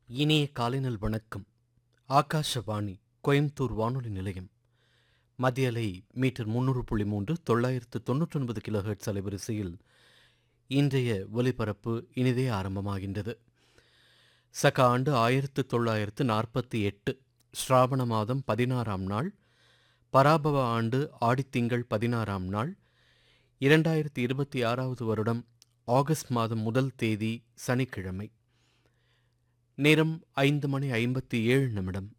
இனிய காலைநல் வணக்கம் ஆகாஷவாணி கோயம்புத்தூர் வானொலி நிலையம் மத்திய அலை மீட்டர் முன்னூறு புள்ளி மூன்று தொள்ளாயிரத்து தொன்னூற்றொன்பது கிலோஹெர்ட்ஸ் அலைவரிசையில் இன்றைய ஒலிபரப்பு இனிதே ஆரம்பமாகின்றது சக ஆண்டு ஆயிரத்து தொள்ளாயிரத்து நாற்பத்தி எட்டு ஸ்ராவண மாதம் பதினாறாம் நாள் பராபவ ஆண்டு ஆடித்திங்கள் பதினாறாம் நாள் இரண்டாயிரத்தி இருபத்தி ஆறாவது வருடம் ஆகஸ்ட் மாதம் முதல் தேதி சனிக்கிழமை நேரம் ஐந்து மணி ஐம்பத்தி ஏழு நிமிடம்